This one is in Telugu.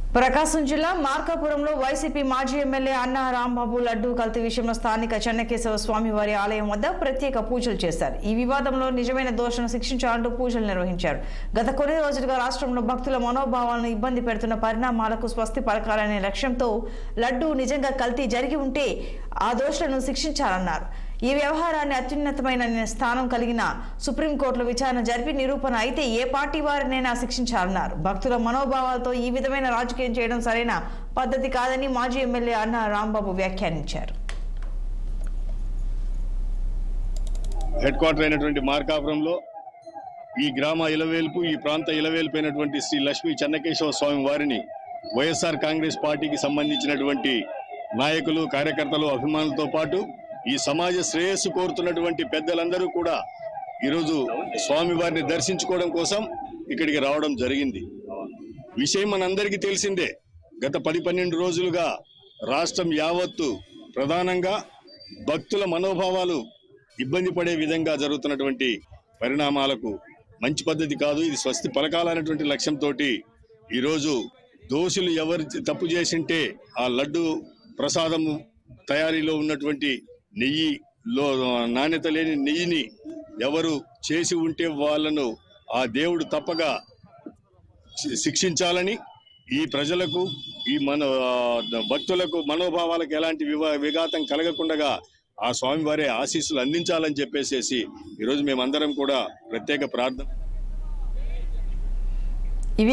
ప్రకాశం జిల్లా మార్కాపురంలో వైసీపీ మాజీ ఎమ్మెల్యే అన్నా రాంబాబు లడ్డూ కల్తీ విషయంలో స్థానిక చెన్నకేశవ స్వామి వారి ఆలయం వద్ద ప్రత్యేక పూజలు చేశారు ఈ వివాదంలో నిజమైన దోషను శిక్షించాలంటూ పూజలు నిర్వహించారు గత కొన్ని రోజులుగా రాష్ట్రంలో భక్తుల మనోభావాలను ఇబ్బంది పెడుతున్న పరిణామాలకు స్వస్తి పలకాలనే లక్ష్యంతో లడ్డూ నిజంగా కల్తీ జరిగి ఉంటే ఆ దోషులను శిక్షించాలన్నారు ఈ వ్యవహారాన్ని అత్యున్నతమైన స్థానం కలిగిన సుప్రీంకోర్టులో విచారణ జరిపి నిరూపణ అయితే ఏ పార్టీ వారినైనా శిక్షించాలన్నారు భక్తుల మనోభావాలతో ఈ విధమైన రాజకీయం చేయడం సరైన పద్ధతి కాదని మాజీ ఎమ్మెల్యే అన్న రాంబాబు వ్యాఖ్యానించారు హెడ్ క్వార్టర్ అయినటువంటి మార్కాపురంలో ఈ గ్రామ ఇలవేల్పు ఈ ప్రాంత ఇలవేల్పు అయినటువంటి శ్రీ లక్ష్మీ చెన్నకేశవ స్వామి వారిని వైఎస్ఆర్ కాంగ్రెస్ పార్టీకి సంబంధించినటువంటి నాయకులు కార్యకర్తలు అభిమానులతో పాటు ఈ సమాజ శ్రేయస్సు కోరుతున్నటువంటి పెద్దలందరూ కూడా ఈరోజు స్వామి వారిని దర్శించుకోవడం కోసం ఇక్కడికి రావడం జరిగింది విషయం మనందరికీ తెలిసిందే గత పది పన్నెండు రోజులుగా రాష్ట్రం యావత్తు ప్రధానంగా భక్తుల మనోభావాలు ఇబ్బంది పడే విధంగా జరుగుతున్నటువంటి పరిణామాలకు మంచి పద్ధతి కాదు ఇది స్వస్తి పలకాలనేటువంటి లక్ష్యంతో ఈరోజు దోషులు ఎవరు తప్పు చేసింటే ఆ లడ్డు ప్రసాదము తయారీలో ఉన్నటువంటి నెయ్యిలో నాణ్యత లేని నెయ్యిని ఎవరు చేసి ఉంటే వాళ్ళను ఆ దేవుడు తప్పగా శి- శిక్షించాలని ఈ ప్రజలకు ఈ మన ఆ, భక్తులకు మనోభావాలకు ఎలాంటి వివా విఘాతం కలగకుండా ఆ స్వామివారి ఆశీస్సులు అందించాలని చెప్పేసేసి ఈరోజు మేమందరం కూడా ప్రత్యేక ప్రార్థన